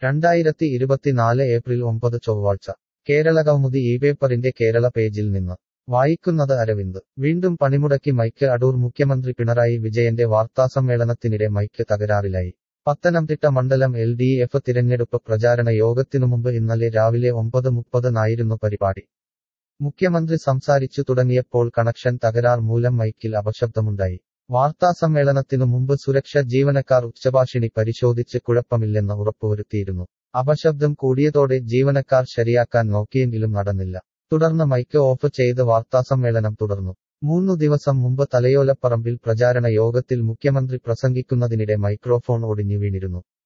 രണ്ടായിരത്തി ഇരുപത്തിനാല് ഏപ്രിൽ ഒമ്പത് ചൊവ്വാഴ്ച കേരള കൗമുദി ഈ പേപ്പറിന്റെ കേരള പേജിൽ നിന്ന് വായിക്കുന്നത് അരവിന്ദ് വീണ്ടും പണിമുടക്കി മൈക്ക് അടൂർ മുഖ്യമന്ത്രി പിണറായി വിജയന്റെ വാർത്താസമ്മേളനത്തിനിടെ മൈക്ക് തകരാറിലായി പത്തനംതിട്ട മണ്ഡലം എൽ ഡി എഫ് തിരഞ്ഞെടുപ്പ് പ്രചാരണ യോഗത്തിനു മുമ്പ് ഇന്നലെ രാവിലെ ഒമ്പത് മുപ്പതിനായിരുന്നു പരിപാടി മുഖ്യമന്ത്രി സംസാരിച്ചു തുടങ്ങിയപ്പോൾ കണക്ഷൻ തകരാർ മൂലം മൈക്കിൽ അപശബ്ദമുണ്ടായി വാർത്താസമ്മേളനത്തിനു മുമ്പ് സുരക്ഷ ജീവനക്കാർ ഉച്ചഭാഷിണി പരിശോധിച്ച് കുഴപ്പമില്ലെന്ന് ഉറപ്പുവരുത്തിയിരുന്നു അപശബ്ദം കൂടിയതോടെ ജീവനക്കാർ ശരിയാക്കാൻ നോക്കിയെങ്കിലും നടന്നില്ല തുടർന്ന് മൈക്ക് ഓഫ് ചെയ്ത് വാർത്താസമ്മേളനം തുടർന്നു മൂന്നു ദിവസം മുമ്പ് തലയോലപ്പറമ്പിൽ പ്രചാരണ യോഗത്തിൽ മുഖ്യമന്ത്രി പ്രസംഗിക്കുന്നതിനിടെ മൈക്രോഫോൺ ഒടിഞ്ഞു വീണിരുന്നു